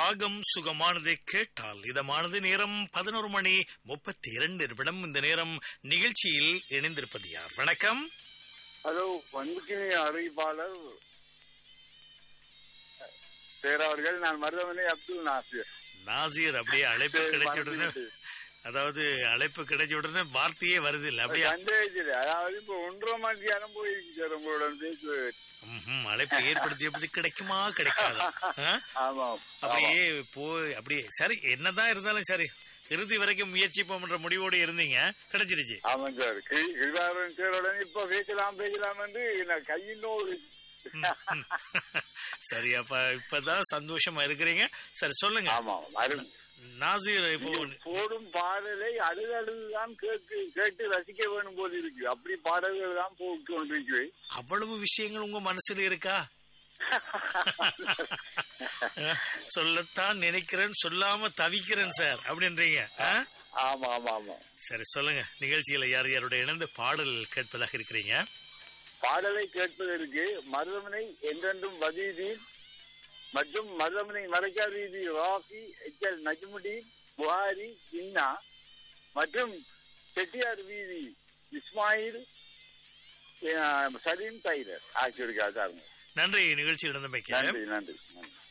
ராகம் சுகமானதை கேட்டால் இதமானது நேரம் பதினோரு மணி முப்பத்தி இரண்டு நிமிடம் இந்த நேரம் நிகழ்ச்சியில் இணைந்திருப்பது யார் வணக்கம் ஹலோ பண்புக்கினி அறிவிப்பாளர் பேரவர்கள் நான் மருதமனை அப்துல் நாசிர் நாசீர் அப்படியே அழைப்பு சரி, கிடைச்ச உடனே மறந்துவிட்டு. அதாவது அழைப்பு கிடைச்ச உடனே வார்த்தையே வருது இல்ல அப்படியே சந்தேகத்தில் அதாவது இப்போ ஒன்றரை மணி நேரம் போயிருக்கு சார் உங்களுடன் பேசுவது ம்ஹும், அழைப்பு ஏற்படுத்தியபடி கிடைக்குமா கிடைக்காதா ஆ? ஆமாம் அப்படியே போய் அப்படியே சரி என்னதான் இருந்தாலும் சரி இறுதி வரைக்கும் முயற்சிப்போம்ன்ற முடிவோடு இருந்தீங்க கிடைச்சிருச்சு ஆமாம் சார் கிருதாரன் சாருடன் இப்போ பேசலாம் பேசலாம் என்று நான் கையினோடு ம். சரி அப்ப இப்பதான் சந்தோஷமா இருக்கிறீங்க சரி சொல்லுங்க ஆமாம் அருண் நாசீர் இப்போ போடும் பாடலை அழுது அழுதுதான் கேட்டு கேட்டு ரசிக்க வேணும் போல இருக்கு அப்படி பாடல்கள் தான் போட்டு கொண்டிருக்கிறேன் அவ்வளவு விஷயங்கள் உங்க மனசுல இருக்கா அஹ், சொல்லத்தான் நினைக்கிறேன் சொல்லாம தவிக்கிறேன் சார் அப்படின்றீங்க ஆ? ஆமா ஆமா ஆமா சரி சொல்லுங்க நிகழ்ச்சியில யார் யாரோட இணைந்து பாடல் கேட்பதாக இருக்கிறீங்க பாடலை கேட்பதற்கு மருதமனை என்றென்றும் வதீதீன் மற்றும் மருதமனை மறைக்கார் வீதி ராஃபி எச் எல் நஜ்முடீன் புகாரி இன்னா மற்றும் செட்டியார் வீதி இஸ்மாயில் அஹ், சலீம் தைரர் ஆகியோருக்கு ஆதாரம் நன்றி நிகழ்ச்சி இணைந்தமைக்க நன்றி நன்றி நன்றி